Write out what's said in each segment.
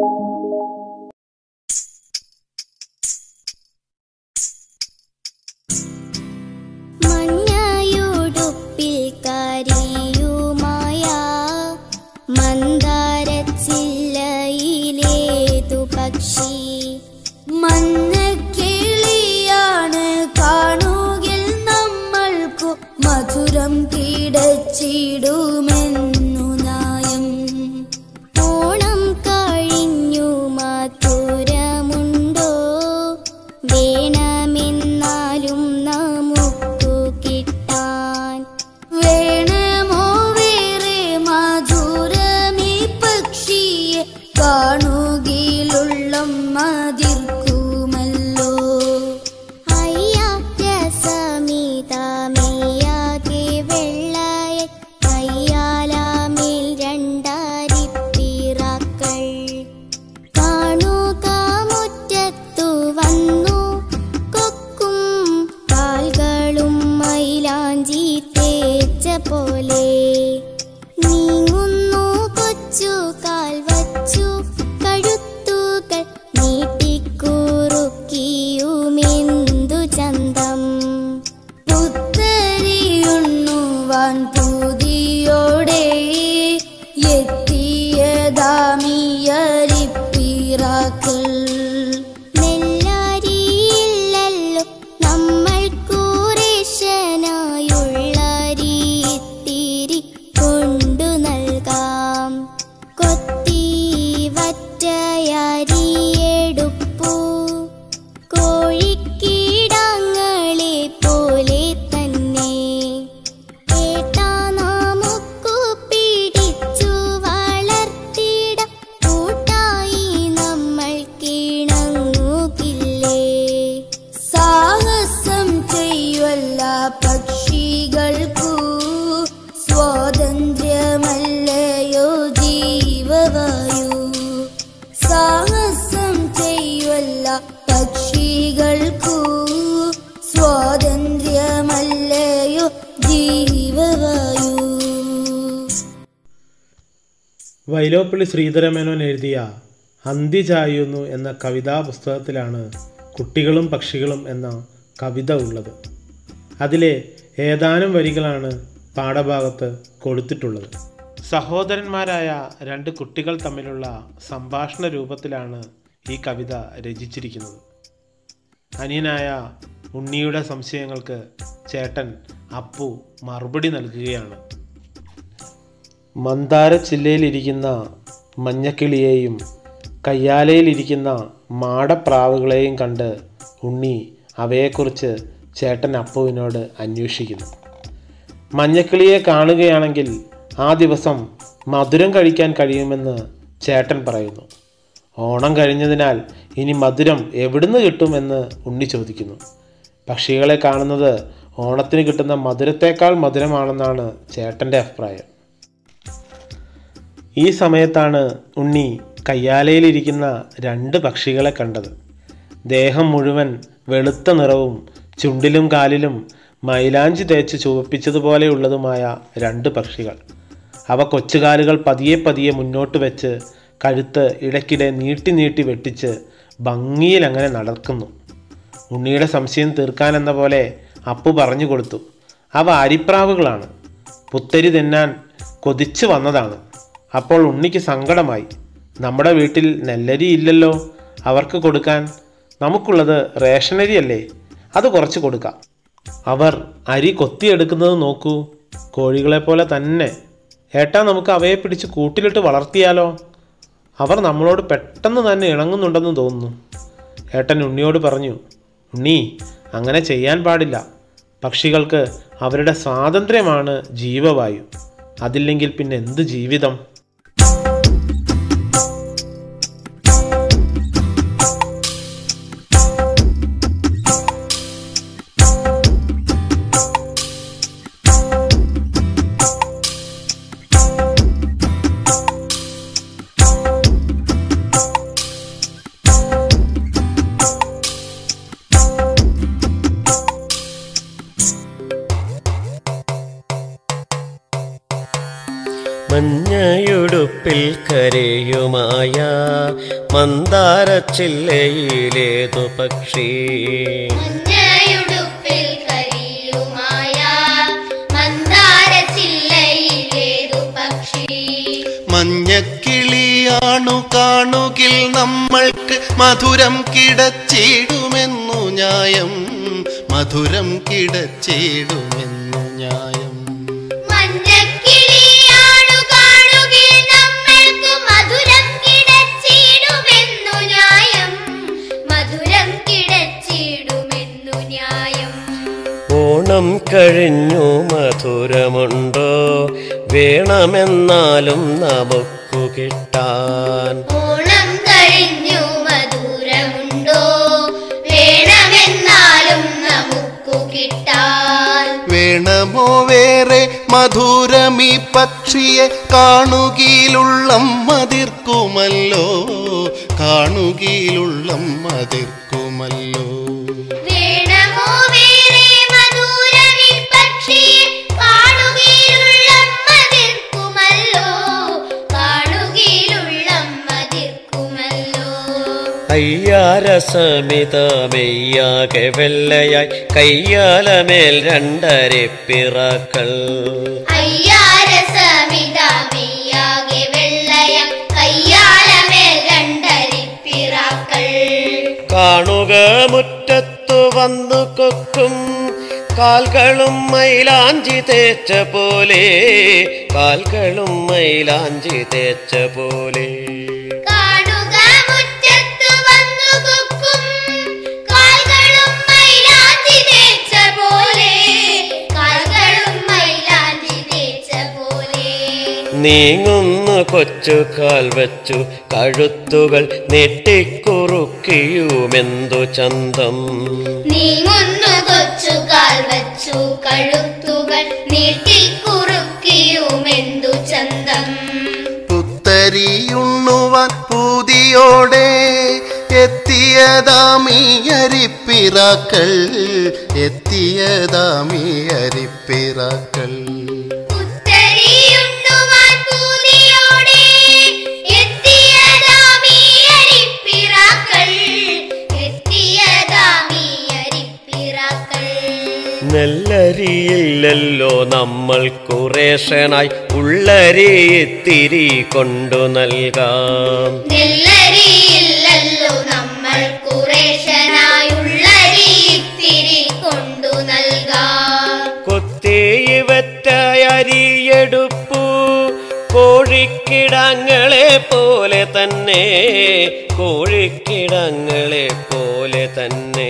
മഞ്ഞയുടുപ്പിൽ കരിയുമായ മന്ദാരച്ചില്ലയിലേതു പക്ഷി മഞ്ഞക്കിളിയാണ് കാണുകിൽ നമ്മൾക്കു മധുരം കിടച്ചിടുമെന്നു നായം ഓണം കഴിഞ്ഞു മധുരമുണ്ടോ വേണമെന്നാലും നമുക്കു കിട്ടാൻ വേണമോ വേറെ മധുരമീ പക്ഷിയെ കാണുകിലുള്ള മതിർക്കുമല്ലോ അയ്യാ രസമിതമെയ്യാകെ വെള്ളയ കയ്യാലാമേൽ രണ്ടാരിപ്പിറാക്കൾ കാണുക മുറ്റത്തു വന്നു കൊക്കും കാൽകളും മൈലാഞ്ചി തേച്ച പോലെ നീങ്ങുന്നു കൊച്ചു കാൽ വച്ചു കഴുത്തുകൾ നീട്ടിക്കുറുക്കിയുമെന്തു ചന്തം പുത്തരിയുണ്ണുവാൻ പുതിയോടെ എത്തിയതാമിയരിപ്പിറാക്കൾ നെല്ലരിയില്ലല്ലോ നമ്മൾക്കു റേഷനായുള്ളരിത്തിരി കൊണ്ടു നൽകാം കൊത്തി വറ്റയരിയെടുപ്പു കോഴിക്കീടങ്ങളെ പോലെ തന്നെ ഏട്ടാ നമുക്കു പിടിച്ചു വളർത്തിട കൂട്ടായി നമ്മൾ കിണങ്ങുകില്ലേ സാഹസം ചെയ്യുവല്ല പക്ഷികൾക്കു സ്വാതന്ത്ര്യമല്ലയോ ജീവവായു സാഹസം ചെയ്യുവല്ല പക്ഷികൾക്കു സ്വാതന്ത്ര്യമല്ലയോ ജീവവായു വൈലോപ്പള്ളി ശ്രീധരമേനോൻ എഴുതിയ അന്തി ചായുന്നു എന്ന കവിതാ പുസ്തകത്തിലാണ് കുട്ടികളും പക്ഷികളും എന്ന കവിത ഉള്ളത് അതിലെ ഏതാനും വരികളാണ് പാഠഭാഗത്ത് കൊടുത്തിട്ടുള്ളത് സഹോദരന്മാരായ രണ്ട് കുട്ടികൾ തമ്മിലുള്ള സംഭാഷണ രൂപത്തിലാണ് ഈ കവിത രചിച്ചിരിക്കുന്നത് അനിയനായ ഉണ്ണിയുടെ സംശയങ്ങൾക്ക് ചേട്ടൻ അപ്പു മറുപടി നൽകുകയാണ് മന്ദാര ചില്ലയിലിരിക്കുന്ന മഞ്ഞക്കിളിയെയും കയ്യാലയിലിരിക്കുന്ന മാടപ്രാവുകളെയും കണ്ട് ഉണ്ണി അവയെക്കുറിച്ച് ചേട്ടൻ അപ്പുവിനോട് അന്വേഷിക്കുന്നു മഞ്ഞക്കിളിയെ കാണുകയാണെങ്കിൽ ആ ദിവസം മധുരം കഴിക്കാൻ കഴിയുമെന്ന് ചേട്ടൻ പറയുന്നു ഓണം കഴിഞ്ഞതിനാൽ ഇനി മധുരം എവിടുന്ന് കിട്ടുമെന്ന് ഉണ്ണി ചോദിക്കുന്നു പക്ഷികളെ കാണുന്നത് ഓണത്തിന് കിട്ടുന്ന മധുരത്തേക്കാൾ മധുരമാണെന്നാണ് ചേട്ടൻ്റെ അഭിപ്രായം ഈ സമയത്താണ് ഉണ്ണി കയ്യാലയിലിരിക്കുന്ന രണ്ട് പക്ഷികളെ കണ്ടത് ദേഹം മുഴുവൻ വെളുത്ത നിറവും ചുണ്ടിലും കാലിലും മൈലാഞ്ചി തേച്ച് ചുവപ്പിച്ചതുപോലെയുള്ളതുമായ രണ്ട് പക്ഷികൾ അവ കൊച്ചുകാലുകൾ പതിയെ പതിയെ മുന്നോട്ട് വെച്ച് കഴുത്ത് ഇടയ്ക്കിടെ നീട്ടി നീട്ടി വെട്ടിച്ച് ഭംഗിയിൽ അങ്ങനെ നടക്കുന്നു ഉണ്ണിയുടെ സംശയം തീർക്കാനെന്ന പോലെ അപ്പു പറഞ്ഞു കൊടുത്തു അവ അരിപ്രാവുകളാണ് പുത്തരി തിന്നാൻ കൊതിച്ചു വന്നതാണ് അപ്പോൾ ഉണ്ണിക്ക് സങ്കടമായി നമ്മുടെ വീട്ടിൽ നെല്ലരി ഇല്ലല്ലോ അവർക്ക് കൊടുക്കാൻ നമുക്കുള്ളത് റേഷനരി അല്ലേ അത് കുറച്ച് കൊടുക്കാം അവർ അരി കൊത്തിയെടുക്കുന്നത് നോക്കൂ കോഴികളെ പോലെ തന്നെ ഏട്ടാ നമുക്ക് അവയെ പിടിച്ച് കൂട്ടിലിട്ട് വളർത്തിയാലോ അവർ നമ്മളോട് പെട്ടെന്ന് തന്നെ ഇണങ്ങുന്നുണ്ടെന്ന് തോന്നുന്നു ഏട്ടൻ ഉണ്ണിയോട് പറഞ്ഞു ഉണ്ണി അങ്ങനെ ചെയ്യാൻ പാടില്ല പക്ഷികൾക്ക് അവരുടെ സ്വാതന്ത്ര്യമാണ് ജീവവായു അതില്ലെങ്കിൽ പിന്നെ എന്ത് ജീവിതം മഞ്ഞയുടുപ്പിൽ കരയുമായ മന്ദാരച്ചില്ലയിലേതു പക്ഷി മഞ്ഞയുടുപ്പിൽ കരിയുമായ മന്ദാരച്ചില്ലയിലേതു പക്ഷി മഞ്ഞക്കിളിയാണു കാണുകിൽ നമ്മൾക്ക് മധുരം കിടച്ചിടുമെന്നു ന്യായം മധുരം കിടച്ചിടുമെന്നു ന്യായം മഞ്ഞക്കിളിയാണു കാണുകിൽ നമ്മൾക്ക് മധുരം കിടച്ചിടുമെന്നു ന്യായം മധുരം കിടച്ചിടുമെന്നു ന്യായം ഓണം കഴിഞ്ഞു മധുരമുണ്ടോ വേണമെന്നാലും നമുക്കു കിട്ടാൻ ഓണം കഴിഞ്ഞു മധുരമുണ്ടോ വേണമെന്നാലും നമുക്കു കിട്ടാൻ വേണമോ വേറെ മധുരമീ പക്ഷിയെ കാണുകയിലുള്ളം മതിർക്കുമല്ലോ കാണുകയിലുള്ളം മതിർക്കുമല്ലോ വേണമോ വേറെ മധുരമി പക്ഷിയെ കാണുകയിലുള്ള മതിർക്കുമല്ലോ കാണുകയിലുള്ള മതിർക്കുമല്ലോ അയ്യാരസമിതമെയ്യാകെ വെള്ളയായി കയ്യാലമേൽ രണ്ടരപ്പിറക്കൾ അയ്യാരസമിതാമിയാകെ വെള്ളയ കയ്യാലമേൽ രണ്ടരിപ്പിറാക്കൾ കാണുക മുറ്റത്തു വന്നു കൊക്കും കാൽകളും മൈലാഞ്ചി തേച്ച പോലെ കാൽകളും മൈലാഞ്ചി തേച്ച പോലെ കാണുക മുറ്റത്തു വന്നു കൊക്കും കാൽകളും മൈലാഞ്ചി തേച്ച പോലെ കാൽകളും മൈലാഞ്ചി തേച്ച പോലെ നീങ്ങുന്നു കൊച്ചു കാൽ വെച്ചു കഴുത്തുകൾ നെട്ടിക്കുറുക്കിയുമെന്തു ചന്തം നീങ്ങുന്നു കൊച്ചു കാൽ വച്ചു കഴുത്തുകൾ നീട്ടിക്കുറുക്കിയുമെന്തു ചന്തം പുത്തരിയുണ്ണുവാൻ പൂതിയോടെ എത്തിയതാമീ അരിപ്പിറാക്കൾ എത്തിയതാമീ അരിപ്പിറാക്കൾ പുത്തരിയുണ്ണുവാൻ പൂതിയോടെ എത്തിയതാമീ അരിപ്പിറാക്കൾ എത്തിയതാമീ അരിപ്പിറാക്കൾ നെല്ലരിയില്ലല്ലോ നമ്മൾ കുറേഷനായി ഉള്ളരി ഇത്തിരി കൊണ്ടു നൽകാം നെല്ലരിയില്ലല്ലോ നമ്മൾ കുറേശനായുള്ളരി ഇത്തിരി കൊണ്ടു നൽകാം കൊത്തിവറ്റയരിയെടുപ്പു കോഴിക്കിടങ്ങളെ പോലെ തന്നെ കോഴിക്കിടങ്ങളെ പോലെ തന്നെ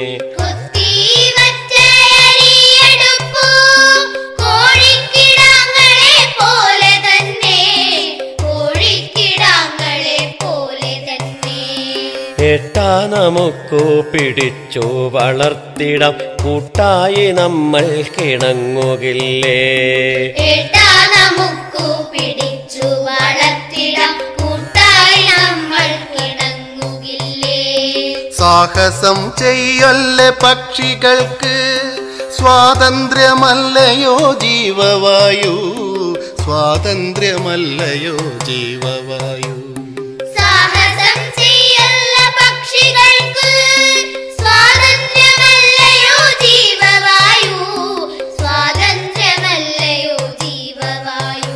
കൊത്തിവറ്റയരിയെടുപ്പൂ കോഴിക്കിടാങ്ങളെ പോലെ തന്നെ കോഴിക്കിടാങ്ങളെ പോലെ തന്നെ ഏട്ടാ നമുക്കു പിടിച്ചു വളർത്തിടാം കൂട്ടായി നമ്മൾ കിണങ്ങുകില്ലേ ഏട്ടാ നമുക്കു പിടിച്ചു വളർത്തിടാം കൂട്ടായി നമ്മൾ കിടങ്ങുകില്ലേ സാഹസം ചെയ്യല്ലേ പക്ഷികൾക്ക് സ്വാതന്ത്ര്യമല്ലയോ ജീവവായു സ്വാതന്ത്ര്യമല്ലയോ ജീവവായു സാഹസം ചെയ്യല്ല പക്ഷികൾക്ക് സ്വാതന്ത്ര്യമല്ലയോ ജീവവായു സ്വാതന്ത്ര്യമല്ലയോ ജീവവായു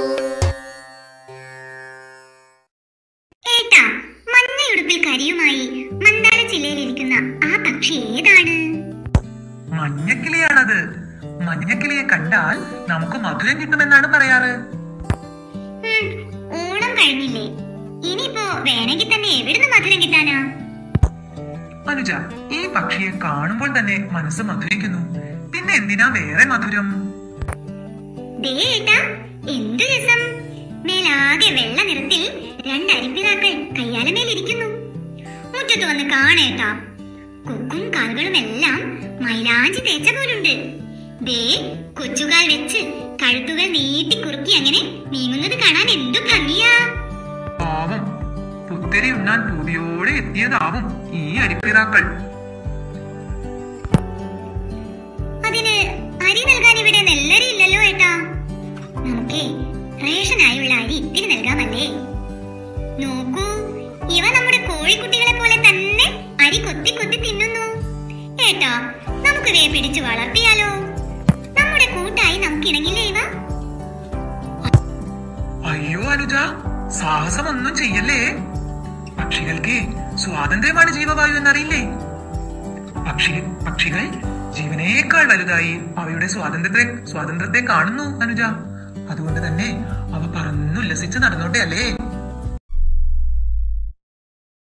ഏട്ടാ മഞ്ഞയുടുപ്പിൽ കരിയുമായി മന്ദാര ജില്ലയിലിരിക്കുന്ന ആ പക്ഷി ഏതാണ് മഞ്ഞക്കിളിയാണത് മഞ്ഞക്കിളിയെ കണ്ടാൽ നമുക്ക് മധുരം കിട്ടുമെന്നാണ് പറയാറ് ഉം, ഓണം കഴിഞ്ഞില്ലേ ഇനിയിപ്പോ വേണമെങ്കിൽ തന്നെ എവിടുന്ന് മധുരം കിട്ടാനാ അനുജ ഈ പക്ഷിയെ കാണുമ്പോൾ തന്നെ മനസ്സ് മധുരിക്കുന്നു പിന്നെ എന്തിനാ വേറെ മധുരം ദേ ഏട്ടാ എന്തു രസം മേലാകെ വെള്ള നിറത്തിൽ രണ്ട് അരിപ്പിതാക്കൾ കയ്യാലമേലിരിക്കുന്നു മുറ്റത്ത് വന്ന് കാണേട്ടാ കൊക്കും കാലുകളും എല്ലാം മൈലാഞ്ചി തേച്ച പോലുണ്ട് ദേ കൊച്ചുകാൽ വെച്ച് കഴുത്തുകൾ നീട്ടി കുറുക്കി അങ്ങനെ നീങ്ങുന്നത് കാണാൻ എന്തു ഭംഗിയാ പാവം പുത്തരി ഉണ്ണാൻ പൂതിയോടെ എത്തിയതാവും ഈ അരിപ്പിറാക്കൾ അതിന് അരി നൽകാൻ ഇവിടെ നെല്ലരി ഇല്ലല്ലോ ഏട്ടാ നമുക്കേ റേഷനായുള്ള അരി ഇത്തിരി നൽകാമല്ലേ നോക്കൂ ഇവ നമ്മുടെ കോഴിക്കുട്ടികളെ പോലെ തന്നെ അരി കൊത്തി കൊത്തി തിന്നുന്നു ഏട്ടാ നമുക്ക് ഇവയെ പിടിച്ചു വളർത്തിയാലോ നമ്മുടെ കൂട്ടായി നമുക്ക് ഇണങ്ങില്ലേ ഇവ അയ്യോ അനുജ സാഹസമൊന്നും ചെയ്യല്ലേ പക്ഷികൾക്ക് സ്വാതന്ത്ര്യമാണ് ജീവവായു എന്നറിയില്ലേ പക്ഷി പക്ഷികൾ ജീവനേക്കാൾ വലുതായി അവയുടെ സ്വാതന്ത്ര്യത്തെ സ്വാതന്ത്ര്യത്തെ കാണുന്നു അനുജ അതുകൊണ്ട് തന്നെ അവ പറന്നുല്ലസിച്ച് നടന്നോട്ടെ അല്ലേ